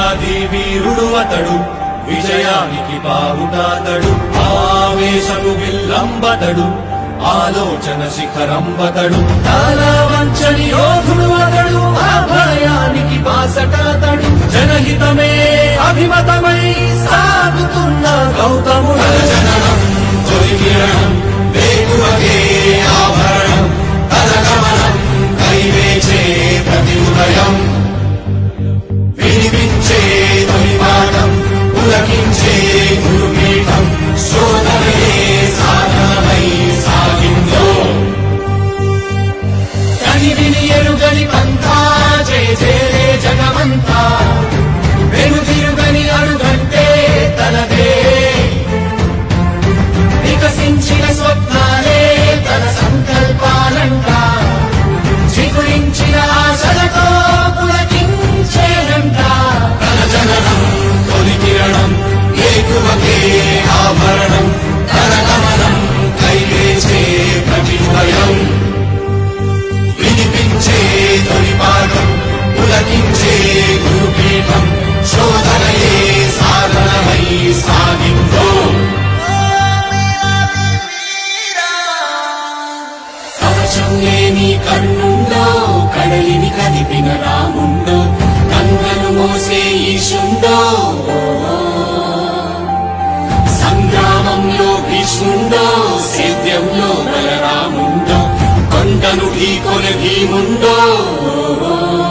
వీరాది వీరుడు అతడు విజయానికి బావుటాతడు ఆవేశము విల్లంబతడు ఆలోచన శిఖరంబతడు తల వంచని యోధుడు అతడు అభయానికి బాసటాతడు జనహితమే అభిమతమై సాగుతున్న గౌతముడు జననం తొలి కిరణం వేగువగే ఆభరణం తలగమనం కైవేచే ప్రతి ఉదయం వినిపించే తొలి పాఠం పులకించే గురుపీఠం శోధనే సాధనమై సాగిందో కని విని ఎరుగని పంథా జయ జయలే జగమంతా వెనుదిరుగని అడుగంటే తనదే వికసించిన స్వప్నాలే తన సంకల్పాలంట చిగురించిన ఆశలతో పులకించేనంట తన జననం తొలి కిరణం ఏకువకే ఆభరణం తన గమనం కైవేచే ప్రతిభయం వినిపించే తొలి పాఠం పులకించే గురుపీఠం శోధనయే సాధనమై సాగిందో కవచం లేని కన్నుండో కడలిని కదిపిన రాముండో గంగను మోసే ఈశుండో సంగ్రామంలో భీష్ముండో సేద్యంలో బలరాముండో కొండను ఢీకొన భీముండో